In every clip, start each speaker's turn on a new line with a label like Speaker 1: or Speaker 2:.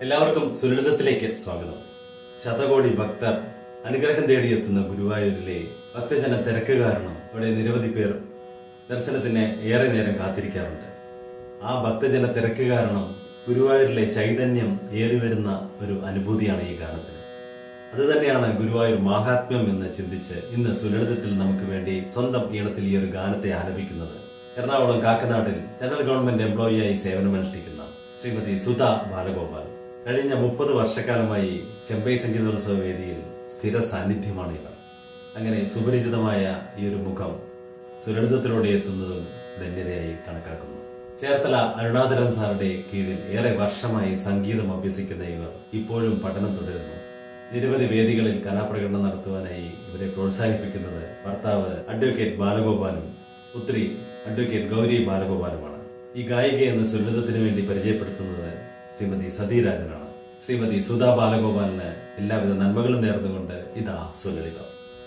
Speaker 1: എല്ലാവർക്കും സുലളിതത്തിലേക്ക് സ്വാഗതം ശതകോടി ഭക്തർ അനുഗ്രഹം തേടിയെത്തുന്ന ഗുരുവായൂരിലെ ഭക്തജന തിരക്ക് കാരണം ഇവിടെ നിരവധി പേർ ദർശനത്തിന് ഏറെ നേരം കാത്തിരിക്കാറുണ്ട് ആ ഭക്തജന തിരക്ക് കാരണം ഗുരുവായൂരിലെ ചൈതന്യം ഏറിവരുന്ന ഒരു അനുഭൂതിയാണ് ഈ ഗാനത്തിന് അതുതന്നെയാണ് ഗുരുവായൂർ മാഹാത്മ്യം എന്ന് ചിന്തിച്ച് ഇന്ന് സുലളിതത്തിൽ നമുക്ക് വേണ്ടി സ്വന്തം ഈണത്തിൽ ഈ ഒരു ഗാനത്തെ ആലപിക്കുന്നത് എറണാകുളം കാക്കനാടിൽ സെൻട്രൽ ഗവൺമെന്റ് എംപ്ലോയിയായി സേവനമനുഷ്ഠിക്കുന്ന ശ്രീമതി സുധ ബാലഗോപാൽ കഴിഞ്ഞ മുപ്പത് വർഷക്കാലമായി ചെമ്പൈ സംഗീതോത്സവ വേദിയിൽ സ്ഥിര സാന്നിധ്യമാണ് ഇവർ അങ്ങനെ സുപരിചിതമായ ഈ ഒരു മുഖം സുലളിതത്തിലൂടെ എത്തുന്നതും ധന്യതയായി കണക്കാക്കുന്നു ചേർത്തല അരുണാചലൻ സാറുടെ കീഴിൽ ഏറെ വർഷമായി സംഗീതം അഭ്യസിക്കുന്ന ഇവർ ഇപ്പോഴും പഠനം തുടരുന്നു നിരവധി വേദികളിൽ കലാപ്രകടനം നടത്തുവാനായി ഇവരെ പ്രോത്സാഹിപ്പിക്കുന്നത് ഭർത്താവ് അഡ്വക്കേറ്റ് ബാലഗോപാലും പുത്രി അഡ്വക്കേറ്റ് ഗൗരി ബാലഗോപാലുമാണ് ഈ ഗായിക എന്ന സുലളിതത്തിന് വേണ്ടി പരിചയപ്പെടുത്തുന്നത് ശ്രീമതി സതീരാജനാണ് ശ്രീമതി സുധാ ബാലഗോപാലിന് എല്ലാവിധ നന്മകളും നേർന്നുകൊണ്ട് ഇതാ സുലളിതം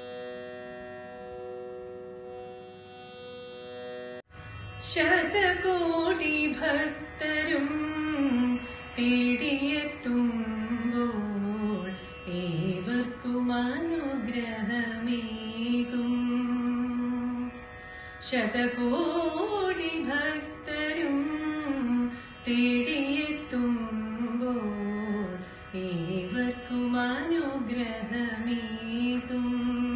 Speaker 2: ശതകോടി ഭക്തരും തേടിയെത്തുമ്പോൾ ഏവർക്കും അനുഗ്രഹമേകും ശതകോടി ഭക്തരും തേടിയെത്തുമ്പോൾ ഏവർക്കും അനുഗ്രഹമേകും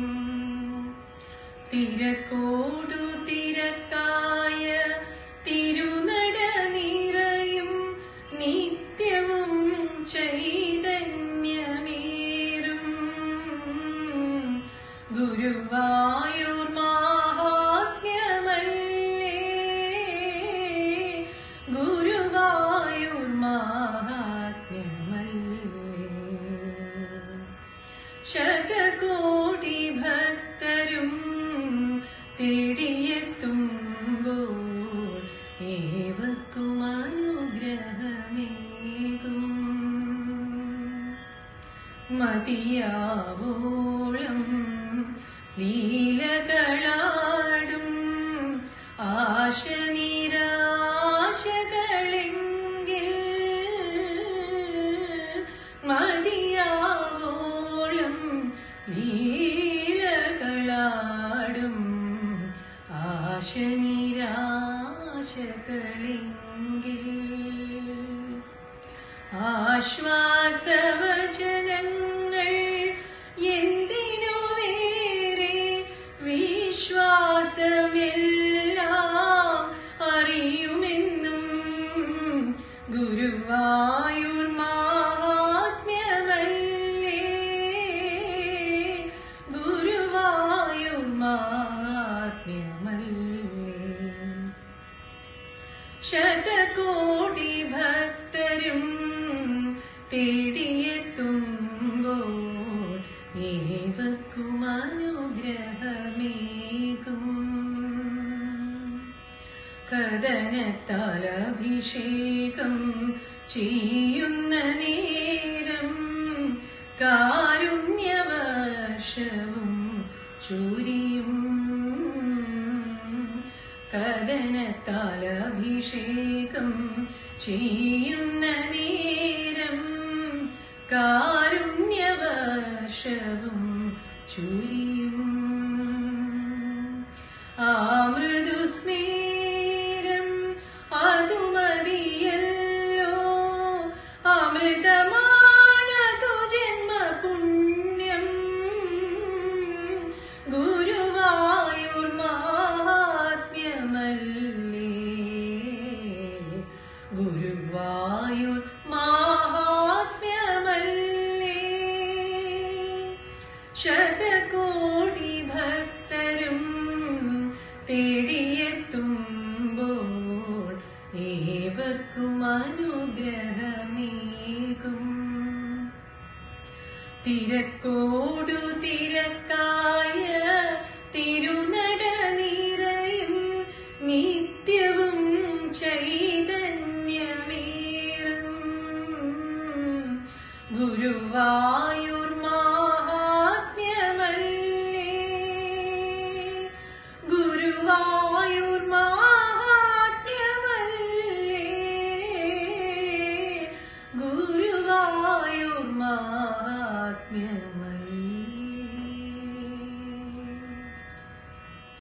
Speaker 2: തിരക്കോടു തിരക്കായ തിരുനട നിറയും നിത്യവും ചൈതന്യമേറും ഗുരുവായൂർ മാഹാത്മ്യമല്ലേ ഗുരുവായൂർ മാഹാത്മ്യമല്ലേ ശതകോടി ഭക്തരും തേടിയെത്തുമ്പോൾ ഏവർക്കും അനുഗ്രഹമേകും മതിയാവോളം ലീലകളാടും ആശ നിരാശകളെങ്കിൽ മതിയാവോളം ലീലകളാടും ആശ നിരാശകളെങ്കിൽ ആശ്വാസവചനങ്ങൾ എന്തിനു വേറെ വിശ്വാസമെല്ലാം അറിയുമെന്നും ഗുരുവായൂർ മാഹാത്മ്യമല്ലേ ഗുരുവായൂർ മാഹാത്മ്യമല്ലേ ശതകോടി ഭക്തരും തേടിയെത്തുമ്പോൾ ഏവർക്കും അനുഗ്രഹമേകും കഥനത്താൽ അഭിഷേകം ചെയ്യുന്ന നേരം കാരുണ്യവർഷവും ചൂരിയും കഥനത്താൽ അഭിഷേകം ചെയ്യുന്ന നേരം കാരുണ്യവർഷവും ചുരിയും ആ മൃദുസ്മേരം അതു മതിയല്ലോ അമൃതമാണതു ജന്മപുണ്യം ഗുരുവായൂർ മാഹാത്മ്യമല്ലേ ഗുരുവായൂർ മാഹാത്മ്യമല്ലേ ശതകോടി ഭക്തരും തേടിയെത്തുമ്പോൾ ഏവർക്കും അനുഗ്രഹമേകും തിരക്കോടു തിരക്കായ തിരുനട നിറയും നിത്യവും ചൈതന്യമേറും ഗുരുവായൂർ